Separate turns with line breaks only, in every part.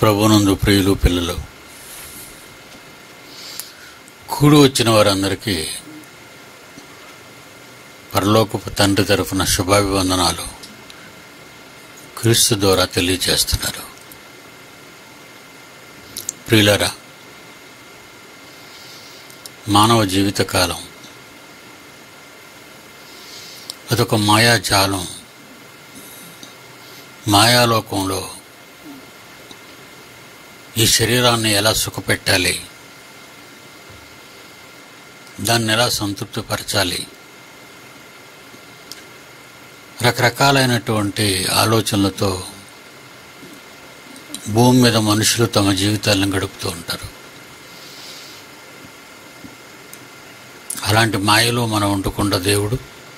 ప్రభునందు ప్రియులు పిల్లలు కూడి వచ్చిన వారందరికీ పరలోకపు తండ్రి తరఫున శుభాభివందనాలు క్రీస్తు ద్వారా తెలియజేస్తున్నారు ప్రియులరా మానవ జీవితకాలం అదొక మాయాజాలం మాయాలోకంలో ఈ శరీరాన్ని ఎలా సుఖపెట్టాలి దాన్ని ఎలా సంతృప్తిపరచాలి రకరకాలైనటువంటి ఆలోచనలతో భూమి మీద మనుషులు తమ జీవితాలను గడుపుతూ ఉంటారు అలాంటి మాయలో మనం ఉండకుండా దేవుడు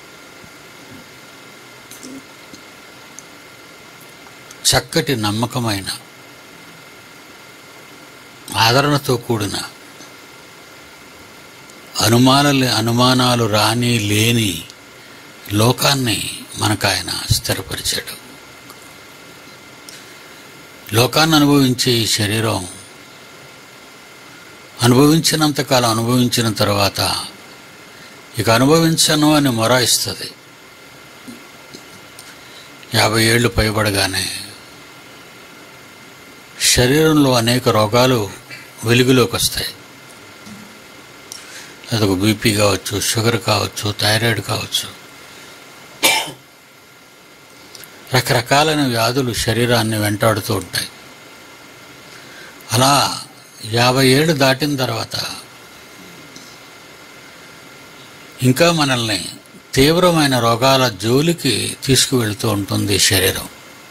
చక్కటి నమ్మకమైన ఆదరణతో కూడిన అనుమానాలు అనుమానాలు రాని లేని లోకాన్ని మనకు ఆయన స్థిరపరిచాడు లోకాన్ని అనుభవించే ఈ శరీరం అనుభవించినంతకాలం అనుభవించిన తర్వాత ఇక అనుభవించను అని మొరాయిస్తుంది యాభై ఏళ్ళు పైబడగానే శరీరంలో అనేక రోగాలు వెలుగులోకి వస్తాయి అదొక బీపీ కావచ్చు షుగర్ కావచ్చు థైరాయిడ్ కావచ్చు రకరకాలైన వ్యాధులు శరీరాన్ని వెంటాడుతూ ఉంటాయి అలా యాభై ఏళ్ళు దాటిన తర్వాత ఇంకా మనల్ని తీవ్రమైన రోగాల జోలికి తీసుకువెళ్తూ ఉంటుంది శరీరం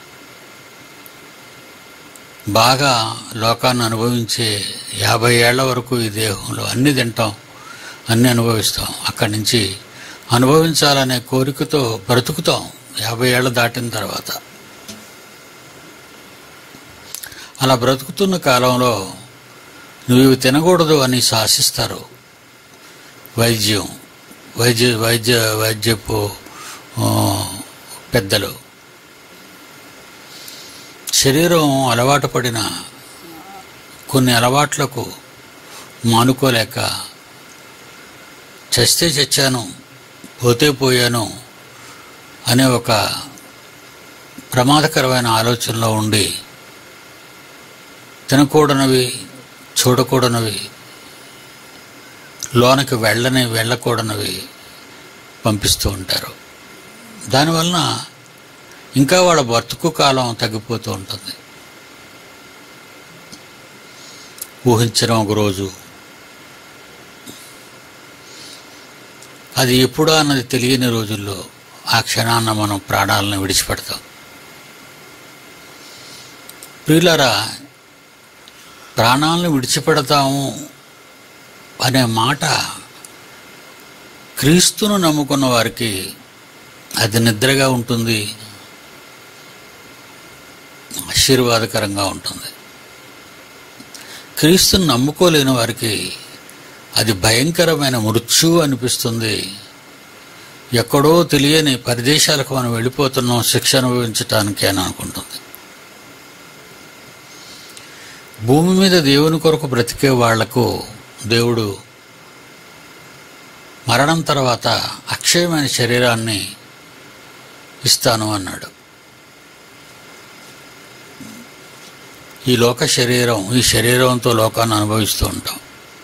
బాగా లోకాన్ని అనుభవించే యాభై ఏళ్ల వరకు ఈ దేహంలో అన్ని తింటాం అన్ని అనుభవిస్తాం అక్కడి నుంచి అనుభవించాలనే కోరికతో బ్రతుకుతాం యాభై ఏళ్ళు దాటిన తర్వాత అలా బ్రతుకుతున్న కాలంలో నువ్వు ఇవి తినకూడదు అని శాసిస్తారు వైద్యం వైద్య వైద్య వైద్యపు ఆ, పెద్దలు శరీరం అలవాటు పడిన కొన్ని అలవాట్లకు మానుకోలేక చస్తే చచ్చాను పోతే పోయాను అనే ఒక ప్రమాదకరమైన ఆలోచనలో ఉండి తినకూడనివి చూడకూడనివి లోనకి వెళ్ళని వెళ్ళకూడనివి పంపిస్తూ ఉంటారు దానివలన ఇంకా వాళ్ళ బ్రతుకు కాలం తగ్గిపోతూ ఉంటుంది ఊహించడం ఒక రోజు అది ఎప్పుడా అన్నది తెలియని రోజుల్లో ఆ క్షణాన్న మనం ప్రాణాలను విడిచిపెడతాం ప్రియులరా ప్రాణాలను విడిచిపెడతాము అనే మాట క్రీస్తును నమ్ముకున్న వారికి అది నిద్రగా ఉంటుంది ఆశీర్వాదకరంగా ఉంటుంది క్రీస్తును నమ్ముకోలేని వారికి అది భయంకరమైన మృత్యు అనిపిస్తుంది ఎక్కడో తెలియని పరిదేశాలకు మనం వెళ్ళిపోతున్నాం శిక్ష అనుభవించటానికి అని అనుకుంటుంది భూమి మీద దేవుని కొరకు బ్రతికే వాళ్లకు దేవుడు మరణం తర్వాత అక్షయమైన శరీరాన్ని ఇస్తాను అన్నాడు ఈ లోక శరీరం ఈ శరీరంతో లోకాన్ని అనుభవిస్తూ ఉంటాం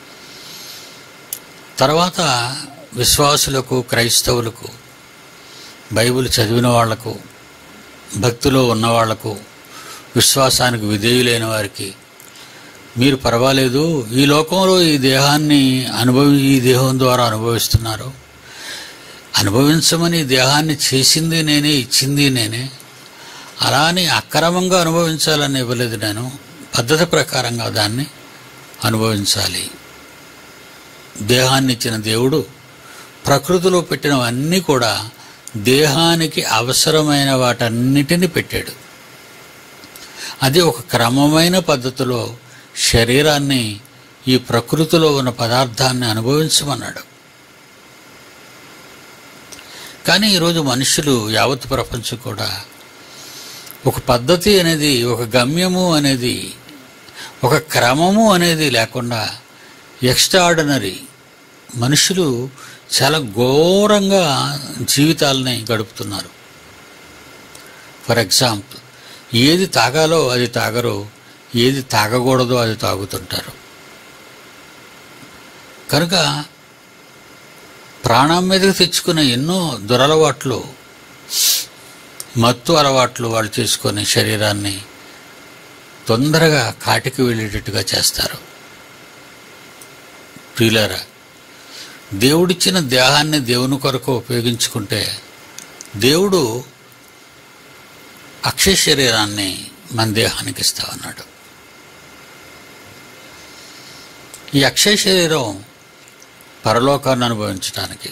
తర్వాత విశ్వాసులకు క్రైస్తవులకు బైబిల్ చదివిన వాళ్లకు భక్తిలో ఉన్నవాళ్లకు విశ్వాసానికి విధేయులైన వారికి మీరు పర్వాలేదు ఈ లోకంలో ఈ దేహాన్ని అనుభవి ఈ దేహం ద్వారా అనుభవిస్తున్నారు అనుభవించమని ఈ దేహాన్ని చేసింది నేనే ఇచ్చింది నేనే అలా అని అక్రమంగా అనుభవించాలని ఇవ్వలేదు నేను పద్ధతి ప్రకారంగా దాన్ని అనుభవించాలి దేహాన్ని ఇచ్చిన దేవుడు ప్రకృతిలో పెట్టినవన్నీ కూడా దేహానికి అవసరమైన వాటన్నిటిని పెట్టాడు అది ఒక క్రమమైన పద్ధతిలో శరీరాన్ని ఈ ప్రకృతిలో ఉన్న పదార్థాన్ని అనుభవించమన్నాడు కానీ ఈరోజు మనుషులు యావత్ ప్రపంచం కూడా ఒక పద్ధతి అనేది ఒక గమ్యము అనేది ఒక క్రమము అనేది లేకుండా ఎక్స్ట్రాఆర్డినరీ మనుషులు చాలా ఘోరంగా జీవితాలని గడుపుతున్నారు ఫర్ ఎగ్జాంపుల్ ఏది తాగాలో అది తాగరు ఏది తాగకూడదో అది తాగుతుంటారు కనుక ప్రాణం మీదకి తెచ్చుకున్న ఎన్నో దురలవాట్లు మత్తు అలవాట్లు వాళ్ళు చేసుకొని శరీరాన్ని తొందరగా కాటికి వెళ్ళేటట్టుగా చేస్తారు ప్రియులారా దేవుడిచ్చిన దేహాన్ని దేవుని కొరకు ఉపయోగించుకుంటే దేవుడు అక్షయ శరీరాన్ని మన దేహానికి ఇస్తామన్నాడు ఈ అక్షయ శరీరం పరలోకాన్ని అనుభవించడానికి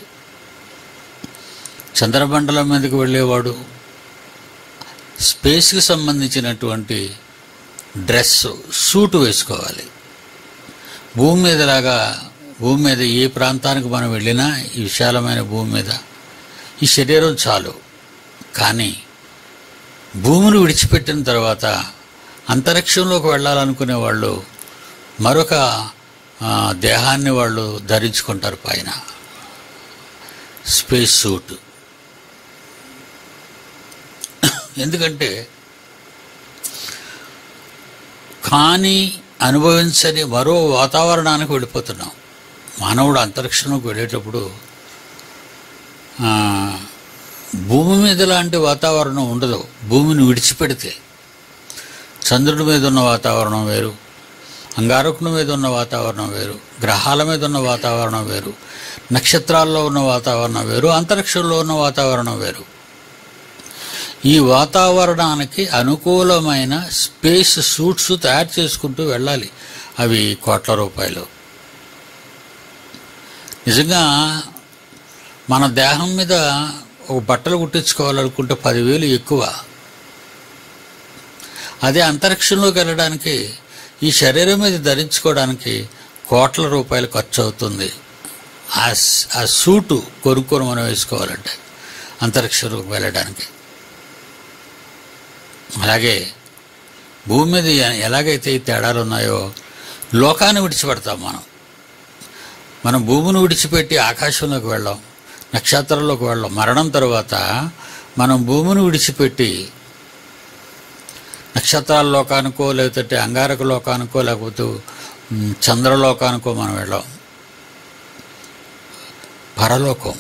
చంద్రమండలం మీదకి వెళ్ళేవాడు స్పేస్కి సంబంధించినటువంటి డ్రెస్ సూట్ వేసుకోవాలి భూమి మీదలాగా భూమి మీద ఏ ప్రాంతానికి మనం వెళ్ళినా ఈ విశాలమైన భూమి మీద ఈ శరీరం చాలు కానీ భూమిని విడిచిపెట్టిన తర్వాత అంతరిక్షంలోకి వెళ్ళాలనుకునే వాళ్ళు మరొక ఆ, దేహాన్ని వాళ్ళు ధరించుకుంటారు పైన స్పేస్ సూట్ ఎందుకంటే కానీ అనుభవించని మరో వాతావరణానికి వెళ్ళిపోతున్నాం మానవుడు అంతరిక్షంలోకి వెళ్ళేటప్పుడు ఆ, భూమి మీద లాంటి వాతావరణం ఉండదు భూమిని విడిచిపెడితే చంద్రుడి మీద ఉన్న వాతావరణం వేరు అంగారకుని మీద ఉన్న వాతావరణం వేరు గ్రహాల మీద ఉన్న వాతావరణం వేరు నక్షత్రాల్లో ఉన్న వాతావరణం వేరు అంతరిక్షంలో ఉన్న వాతావరణం వేరు ఈ వాతావరణానికి అనుకూలమైన స్పేస్ సూట్స్ తయారు చేసుకుంటూ వెళ్ళాలి అవి కోట్ల రూపాయలు నిజంగా మన దేహం మీద ఒక బట్టలు కుట్టించుకోవాలనుకుంటే పదివేలు ఎక్కువ అదే అంతరిక్షంలోకి వెళ్ళడానికి ఈ శరీరం మీద ధరించుకోవడానికి కోట్ల రూపాయలు ఖర్చు అవుతుంది ఆ స్- ఆ సూటు కొనుక్కొని మనం వేసుకోవాలంటే అంతరిక్షంలోకి వెళ్ళడానికి అలాగే భూమి మీద ఎ- ఎలాగైతే ఈ తేడాలు ఉన్నాయో లోకాన్ని విడిచిపెడతాం మనం మనం భూమిని విడిచిపెట్టి ఆకాశంలోకి వెళ్ళాం నక్షత్రంలోకి వెళ్ళాం మరణం తర్వాత మనం భూమిని విడిచిపెట్టి నక్షత్రాల లోకానికో లేకపోతే అంగారక లోకానికో లేకపోతే మ్, చంద్రలోకానికో మనం వెళ్ళాం పరలోకం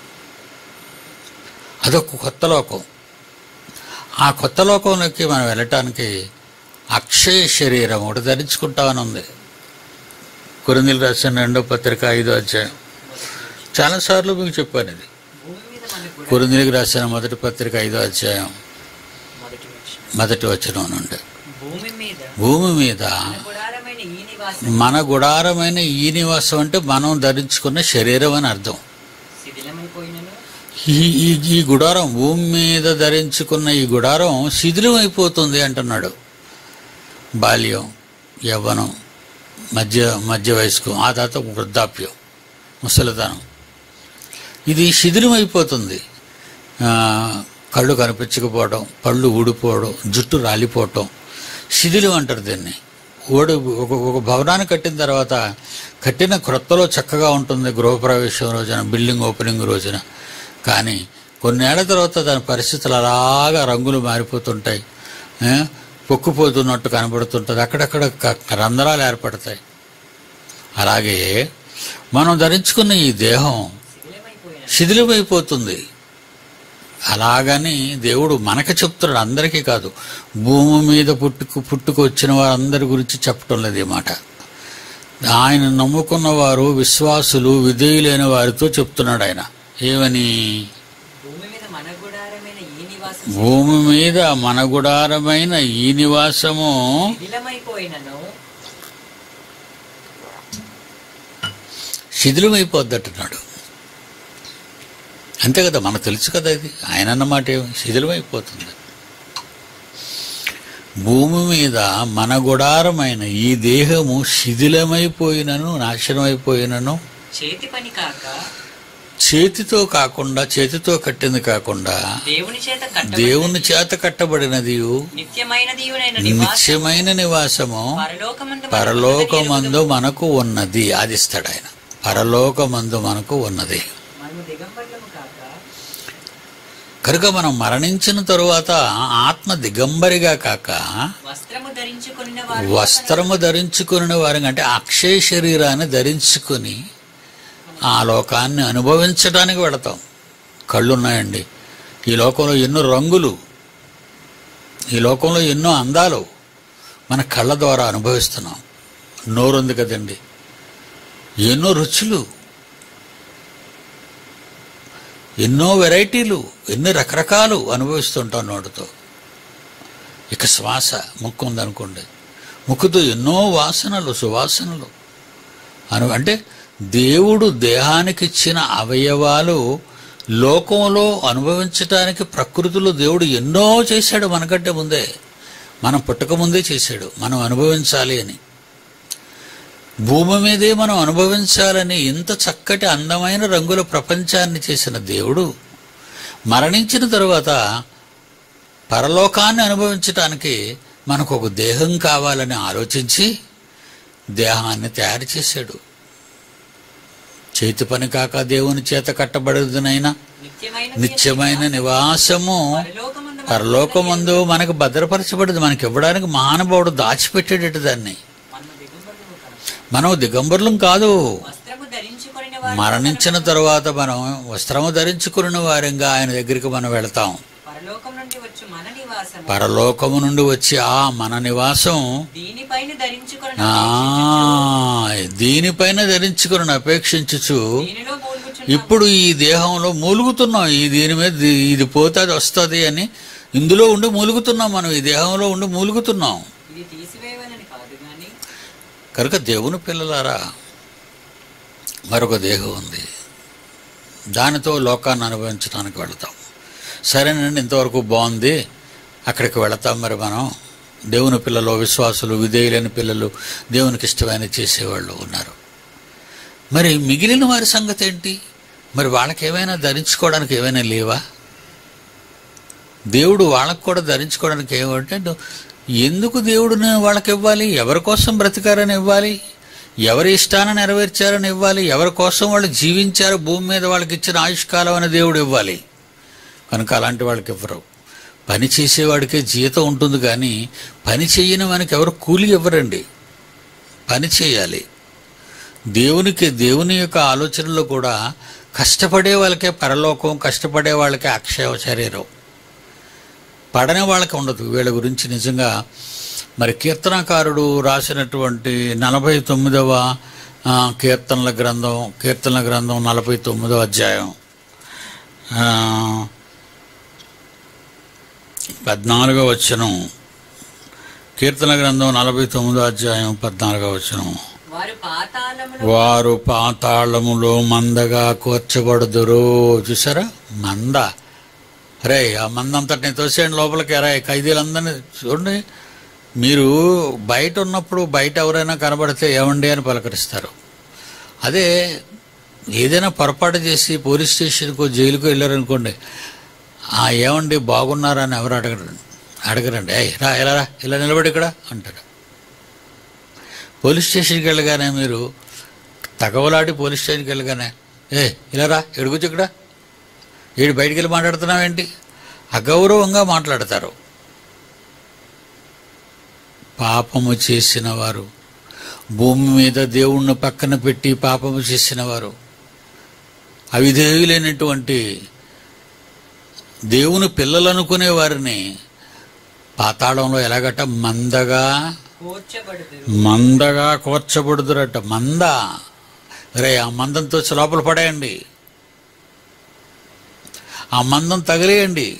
అదొక కొత్త లోకం ఆ కొత్త లోకంలోకి మనం వెళ్ళటానికి అక్షయ శరీరం ఒకటి ధరించుకుంటామని ఉంది కురిందులు రాసిన రెండో పత్రిక ఐదో అధ్యాయం చాలాసార్లు మీకు చెప్పాను ఇది
భూమి మీద మనకు కూడా
కురిందులకు రాసిన మొదటి పత్రిక ఐదో అధ్యాయం
మొదటి విషయం.
మొదటి వచనం నుండి
భూమి మీద
భూమి మీద
మన గుడారమైన ఈ నివాసం
మన గుడారమైన ఈ నివాసం అంటే మనం ధరించుకున్న శరీరం అని అర్థం
శిథిలమైపోయినను
ఈ ఈ ఈ గుడారం భూమి మీద ధరించుకున్న ఈ గుడారం శిథిలం అయిపోతుంది అంటున్నాడు బాల్యం యవ్వనం మధ్య మధ్య వయస్కు ఆ తర్వాత వృద్ధాప్యం ముసలితనం ఇది శిథిలం అయిపోతుంది ఆ, కళ్ళు కనిపించకపోవడం పళ్ళు ఊడిపోవడం జుట్టు రాలిపోవటం శిథిలం అంటారు దీన్ని ఓడి ఒక ఒక భవనాన్ని కట్టిన తర్వాత కట్టిన క్రొత్తలో చక్కగా ఉంటుంది గృహప్రవేశం రోజున బిల్డింగ్ ఓపెనింగ్ రోజున కానీ కొన్నేళ్ల తర్వాత దాని పరిస్థితులు అలాగా రంగులు మారిపోతుంటాయి ఏ? పొక్కుపోతున్నట్టు కనబడుతుంటుంది అక్కడక్కడ క- రంధ్రాలు ఏర్పడతాయి అలాగే మనం ధరించుకున్న ఈ దేహం
శిథిలమైపోయిన
శిథిలమైపోతుంది అలాగని దేవుడు మనకు చెప్తున్నాడు అందరికీ కాదు భూమి మీద పుట్టుకు పుట్టుకు వచ్చిన వారందరి గురించి చెప్పటం లేదు ఈ మాట ఆయన నమ్ముకున్న వారు విశ్వాసులు విధేయులైన వారితో చెప్తున్నాడు ఆయన ఏమని
భూమి మీద మన గుడారమైన ఈ నివాసం
భూమి మీద మన గుడారమైన ఈ నివాసము
శిథిలమైపోయినను
శిథిలమైపోద్దట్టున్నాడు అంతే కదా మనకు తెలుసు కదా ఇది ఆయన అన్నమాట ఏమి శిథిలమైపోతుంది భూమి మీద మన గుడారమైన ఈ దేహము శిథిలమైపోయినను నాశనమైపోయినను
చేతి పని కాక
చేతితో కాకుండా చేతితో కట్టింది కాకుండా
దేవుని చేత
దేవుని
కట్టబడినది
చేత కట్టబడినది
నిత్యమైనదియునైన నివాసం
నిత్యమైన నివాసము
పరలోకమందు
పరలోకమందు మనకు ఉన్నది అది ఇస్తాడు ఆయన పరలోకమందు మనకు ఉన్నది
మనము దిగంబరులము కాక
కనుక మనం మరణించిన తరువాత ఆత్మ దిగంబరిగా కాక
వస్త్రము ధరించుకున్న వారు
వస్త్రము ధరించుకుని వారి అంటే అక్షయ శరీరాన్ని ధరించుకుని ఆ లోకాన్ని అనుభవించడానికి వెళతాం కళ్ళు ఉన్నాయండి ఈ లోకంలో ఎన్నో రంగులు ఈ లోకంలో ఎన్నో అందాలు మన కళ్ళ ద్వారా అనుభవిస్తున్నాం నోరుంది కదండి ఎన్నో రుచులు ఎన్నో వెరైటీలు ఎన్ని రకరకాలు అనుభవిస్తుంటాం నోటితో ఇక శ్వాస ముక్కు ఉందనుకోండి ముక్కుతో ఎన్నో వాసనలు సువాసనలు అను అంటే దేవుడు దేహానికి ఇచ్చిన అవయవాలు లోకంలో అనుభవించటానికి ప్రకృతిలో దేవుడు ఎన్నో చేశాడు మనకంటే ముందే మనం పుట్టక ముందే చేశాడు మనం అనుభవించాలి అని భూమి మీదే మనం అనుభవించాలని ఇంత చక్కటి అందమైన రంగుల ప్రపంచాన్ని చేసిన దేవుడు మరణించిన తరువాత పరలోకాన్ని అనుభవించటానికి మనకు ఒక దేహం కావాలని ఆలోచించి దేహాన్ని తయారు చేశాడు చేతి పని కాక దేవుని చేత కట్టబడదునైనా
నిత్యమైన
నిత్యమైన నివాసము
పరలోకమందు
పరలోకమందు మనకు భద్రపరచబడింది మనకి ఇవ్వడానికి మహానుభావుడు దాచిపెట్టేటట్టు దాన్ని
మనము దిగంబరులము కాక
మనం దిగంబరులం కాదు
వస్త్రము ధరించుకుని వారు
మరణించిన తరువాత మనం వస్త్రము ధరించుకున్న వారంగా ఆయన దగ్గరికి మనం వెళతాం
పరలోకం నుండి వచ్చు మన నివాసము
పరలోకము నుండి వచ్చి ఆ మన నివాసం
దీనిపైన ధరించుకుని
ఆ దీనిపైన ధరించుకుని అపేక్షించుచు
దీనిలో మూలుగుచున్న
ఇప్పుడు ఈ దేహంలో మూలుగుతున్నాం ఈ దీని మీద ది- ఇది పోతే అది వస్తుంది అని ఇందులో ఉండి మూలుగుతున్నాం మనం ఈ దేహంలో ఉండి మూలుగుతున్నాం
ఇది తీసివేయవలని కాదు గాని
కనుక దేవుని పిల్లలారా మరొక దేహం ఉంది దానితో లోకాన్ని అనుభవించడానికి వెళతాం సరేనండి ఇంతవరకు బాగుంది అక్కడికి వెళతాం మరి మనం దేవుని పిల్లలు విశ్వాసులు విధేయులైన పిల్లలు దేవునికి ఇష్టమైన చేసేవాళ్ళు ఉన్నారు మరి మిగిలిన వారి సంగతి ఏంటి మరి వాళ్ళకి ఏమైనా ధరించుకోవడానికి ఏమైనా లేవా దేవుడు వాళ్ళకు కూడా ధరించుకోవడానికి ఏమంటే ను- ఎందుకు దేవుడిని వాళ్ళకి ఇవ్వాలి ఎవరి కోసం బ్రతికారని ఇవ్వాలి ఎవరి ఇష్టాన్ని నెరవేర్చారని ఇవ్వాలి ఎవరి కోసం వాళ్ళు జీవించారు భూమి మీద వాళ్ళకి ఇచ్చిన ఆయుష్కాలం అని దేవుడు ఇవ్వాలి కనుక అలాంటి వాళ్ళకి ఇవ్వరు పని చేసేవాడికే జీతం ఉంటుంది కానీ పని చేయని మనకి ఎవరు కూలి ఇవ్వరండి పని చేయాలి దేవునికి దేవుని యొక్క ఆలోచనలో కూడా కష్టపడే వాళ్ళకే పరలోకం కష్టపడే వాళ్ళకే అక్షయ శరీరం పడని వాళ్ళకి ఉండదు వీళ్ళ గురించి నిజంగా మరి కీర్తనకారుడు రాసినటువంటి నలభై తొమ్మిదవ ఆ, కీర్తనల గ్రంథం కీర్తనల గ్రంథం నలభై తొమ్మిదవ అధ్యాయం ఆ, పద్నాలుగో వచనం కీర్తన గ్రంథం నలభై తొమ్మిదో అధ్యాయం పద్నాలుగో వచనం
వారు పాతాళములో
వారు పాతాళములో మందగా కూర్చబడుదురు చూసారా మంద రే ఆ మందంతటిని తోసేయండి లోపలికి రే ఖైదీలందరినీ చూడండి మీరు బయట ఉన్నప్పుడు బయట ఎవరైనా కనబడితే ఏమండి అని పలకరిస్తారు అదే ఏదైనా పొరపాటు చేసి పోలీస్ స్టేషన్కో జైలుకో వెళ్ళారనుకోండి ఆ ఏమండి బాగున్నారా అని ఎవరు అడగరు అడగరండి ఏ రా ఇలా రా ఇలా నిలబడి ఇక్కడ అంటారు పోలీస్ స్టేషన్కి వెళ్ళగానే మీరు తగవలాడి పోలీస్ స్టేషన్కి వెళ్ళగానే ఏ ఇలా రా ఎడుగుచ్చు ఇక్కడ ఏడు బయటికి వెళ్ళి మాట్లాడుతున్నావేంటి అగౌరవంగా మాట్లాడతారు పాపము చేసిన వారు భూమి మీద దేవుణ్ణి పక్కన పెట్టి పాపము చేసిన వారు అవిధేయులైనటువంటి దేవుని పిల్లలు అనుకునే వారిని పాతాళంలో ఎలాగట మందగా
కూర్చబడుదురు
మందగా కూర్చబడుదురట మంద రే ఆ మందంతో లోపల పడేయండి ఆ మందం తగిలేయండి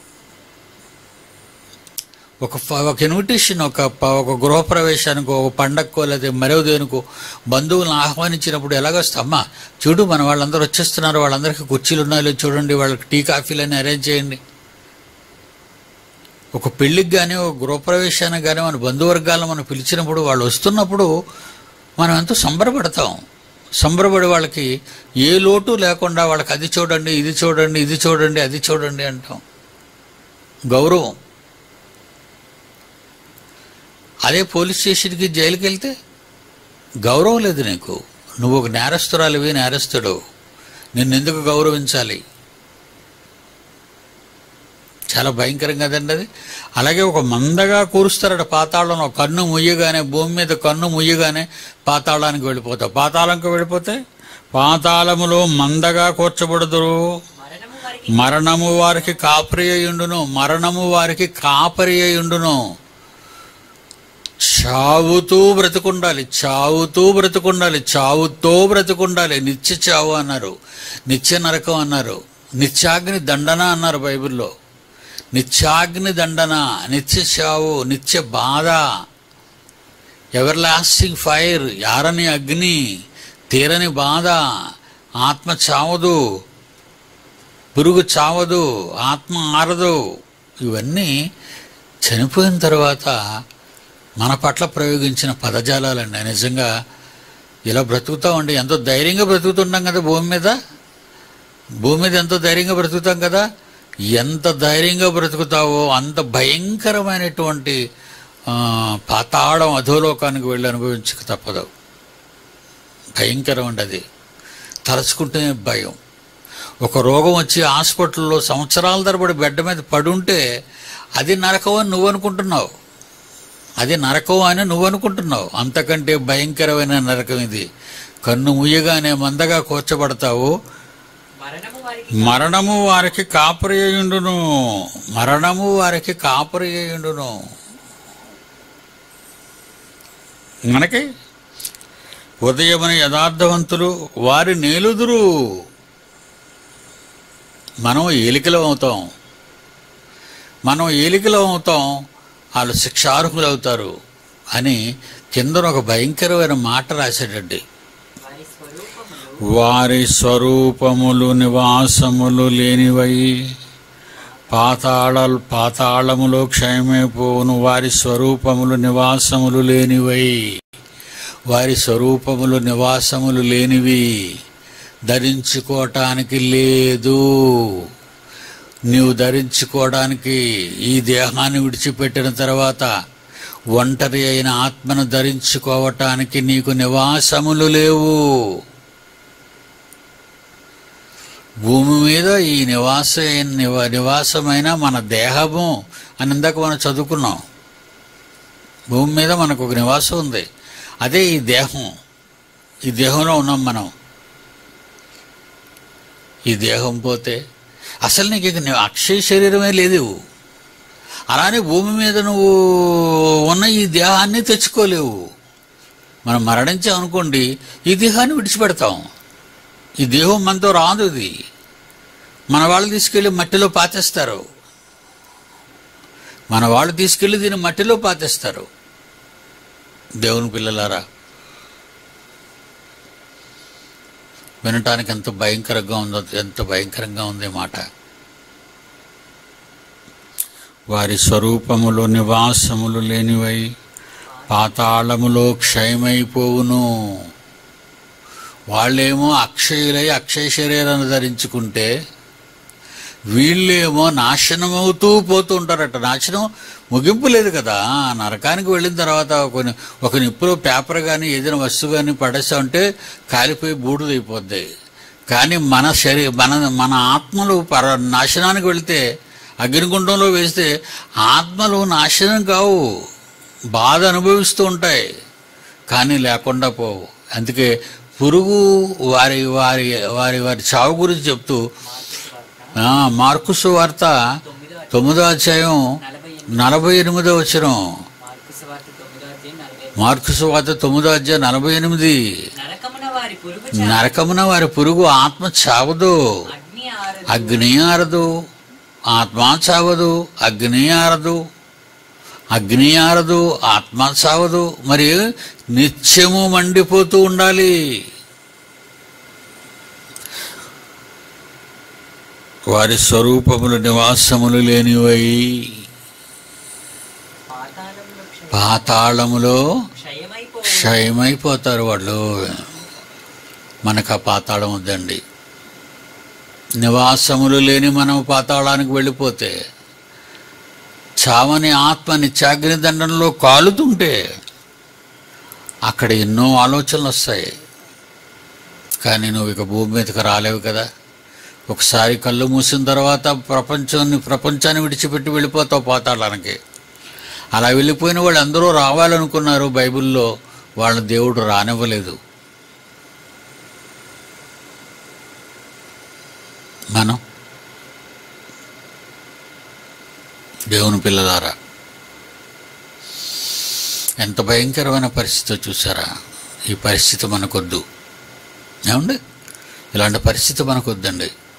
ఒక ఫ- ఒక ఇన్విటేషన్ ఒక ప- ఒక గృహప్రవేశానికి ఒక పండక్కో లేదా మరో దేనికో బంధువులను ఆహ్వానించినప్పుడు ఎలాగొస్తా అమ్మా చూడు మన వాళ్ళందరూ వచ్చేస్తున్నారు వాళ్ళందరికీ కుర్చీలు ఉన్నాయో చూడండి వాళ్ళకి టీ కాఫీలని అరేంజ్ చేయండి ఒక పెళ్ళికి కానీ ఒక గృహప్రవేశానికి కానీ మన బంధువర్గాలను మనం పిలిచినప్పుడు వాళ్ళు వస్తున్నప్పుడు మనం ఎంతో సంబరపడతాం సంబరపడి వాళ్ళకి ఏ లోటు లేకుండా వాళ్ళకి అది చూడండి ఇది చూడండి ఇది చూడండి అది చూడండి అంటాం గౌరవం అదే పోలీస్ స్టేషన్కి జైలుకి వెళ్తే గౌరవం లేదు నీకు నువ్వు ఒక నేరస్తురాలివి నేరస్తుడు నిన్నెందుకు గౌరవించాలి చాలా భయంకరం కదండి అది అలాగే ఒక మందగా కూరుస్తారట పాతాళంలో కన్ను ముయ్యగానే భూమి మీద కన్ను ముయ్యగానే పాతాళానికి వెళ్ళిపోతావు పాతాళంకి వెళ్ళిపోతే పాతాళములో మందగా కూర్చబడుదురు
మరణము వారికి
మరణము వారికి కాపరి అయ్యుండును మరణము వారికి కాపరి అయ్యుండును చావుతూ బ్రతుకుండాలి చావుతూ బ్రతుకుండాలి చావుతో బ్రతుకుండాలి నిత్య చావు అన్నారు నిత్య నరకం అన్నారు నిత్యాగ్ని దండన అన్నారు బైబిల్లో నిత్యాగ్ని దండన నిత్య చావు నిత్య బాధ ఎవర్ లాస్టింగ్ ఫైర్ యారని అగ్ని తీరని బాధ ఆత్మ చావదు పురుగు చావదు ఆత్మ ఆరదు ఇవన్నీ చనిపోయిన తర్వాత మన పట్ల ప్రయోగించిన పదజాలాలండి నిజంగా ఇలా బ్రతుకుతామండి ఎంతో ధైర్యంగా బ్రతుకుతుంటాం కదా భూమి మీద భూమి మీద ఎంతో ధైర్యంగా బ్రతుకుతాం కదా ఎంత ధైర్యంగా బ్రతుకుతావో అంత భయంకరమైనటువంటి ఆ, పాతాళం అధోలోకానికి వెళ్ళి అనుభవించక తప్పదు భయంకరం అండి అది తలుచుకుంటేనే భయం ఒక రోగం వచ్చి హాస్పిటల్లో సంవత్సరాల తరబడి బెడ్ మీద పడుంటే అది నరకం అని నువ్వు అనుకుంటున్నావు అది నరకం అని నువ్వు అనుకుంటున్నావు అంతకంటే భయంకరమైన నరకం ఇది కన్ను ముయ్యగానే మందగా కూర్చబడతావు
మరణము వారికి
మరణము వారికి కాపరి అయ్యుండును మరణము వారికి కాపరి అయ్యుండును మనకి ఉదయమున యథార్థవంతులు వారి నేలుదురు మనం ఏలికలం అవుతాం మనం ఏలికలం అవుతాం వాళ్ళు శిక్షార్హులు అవుతారు అని కిందన ఒక భయంకరమైన మాట రాశాడండి
వారి స్వరూపములు
వారి స్వరూపములు నివాసములు లేనివై పాతాళ పాతాళములో క్షయమైపోవును వారి స్వరూపములు నివాసములు లేనివై వారి స్వరూపములు నివాసములు లేనివి ధరించుకోవటానికి లేదు నీవు ధరించుకోవడానికి ఈ దేహాన్ని విడిచిపెట్టిన తర్వాత ఒంటరి అయిన ఆత్మను ధరించుకోవటానికి నీకు నివాసములు లేవు భూమి మీద ఈ నివాస నివ- నివాసమైన మన దేహము అని ఇందాక మనం చదువుకున్నాం భూమి మీద మనకు ఒక నివాసం ఉంది అదే ఈ దేహం ఈ దేహంలో ఉన్నాం మనం ఈ దేహం పోతే అసలు నీకు ఇక నీ అక్షయ శరీరమే లేదు అలానే భూమి మీద నువ్వు ఉన్న ఈ దేహాన్ని తెచ్చుకోలేవు మనం మరణించాం అనుకోండి ఈ దేహాన్ని విడిచిపెడతాం ఈ దేహం మనతో రాదు ఇది మన వాళ్ళు తీసుకెళ్ళి మట్టిలో పాతేస్తారు మన వాళ్ళు తీసుకెళ్ళి దీన్ని మట్టిలో పాతేస్తారు దేవుని పిల్లలారా వినటానికి ఎంత భయంకరంగా ఉందో ఎంత భయంకరంగా ఉంది ఈ మాట వారి స్వరూపములు నివాసములు లేనివై పాతాళములో క్షయమైపోవును వాళ్ళేమో అక్షయులై అక్షయ శరీరాన్ని ధరించుకుంటే వీళ్ళేమో నాశనమవుతూ పోతూ ఉంటారట నాశనం ముగింపు లేదు కదా నరకానికి వెళ్ళిన తర్వాత కొన్ని ఒక నిప్పులో పేపర్ కానీ ఏదైనా వస్తువు కానీ పడేసామంటే కాలిపోయి బూడిదైపోద్ది కానీ మన శరీ మన మన ఆత్మలు పర నాశనానికి వెళితే అగ్నిగుండంలో వేస్తే ఆత్మలు నాశనం కావు బాధ అనుభవిస్తూ ఉంటాయి కానీ లేకుండా పోవు అందుకే పురుగు వారి వారి వారి వారి చావు గురించి చెప్తూ
మార్కు వార్త
ఆ, మార్కుసు వార్త
తొమ్మిదో
తొమ్మిదో అధ్యాయం
నలభై ఎనిమిది
నలభై ఎనిమిదో వచ్చిన
మార్కు వార్త తొమ్మిదో అధ్యాయం నలభై
మార్కుసు వార్త తొమ్మిదో అధ్యాయం నలభై ఎనిమిది
నరకమున వారి పురుగు చా-
నరకమున వారి పురుగు ఆత్మ చావదు
అగ్ని ఆరదు
అగ్ని ఆరదు ఆత్మ చావదు అగ్ని ఆరదు అగ్ని ఆరదు ఆత్మ చావదు మరి నిత్యము మండిపోతూ ఉండాలి వారి స్వరూపములు నివాసములు లేనివై
పాతాళంలో క్షయ-
పాతాళములో
క్షయమైపో
క్షయమైపోతారు వాళ్ళు మనకు ఆ పాతాళం వద్దండి నివాసములు లేని మనం పాతాళానికి వెళ్ళిపోతే చావని ఆత్మ నిత్యాగ్ని దండంలో కాలుతుంటే అక్కడ ఎన్నో ఆలోచనలు వస్తాయి కానీ నువ్వు ఇక భూమి మీదకి రాలేవు కదా ఒకసారి కళ్ళు మూసిన తర్వాత ప్రపంచాన్ని ప్రపంచాన్ని విడిచిపెట్టి వెళ్ళిపోతావు పాతాళానికి అలా వెళ్ళిపోయిన వాళ్ళు అందరూ రావాలనుకున్నారు బైబిల్లో వాళ్ళ దేవుడు రానివ్వలేదు మనం దేవుని పిల్లలారా ఎంత భయంకరమైన పరిస్థితి చూసారా ఈ పరిస్థితి మనకొద్దు ఏమండి ఇలాంటి పరిస్థితి మనకొద్దండి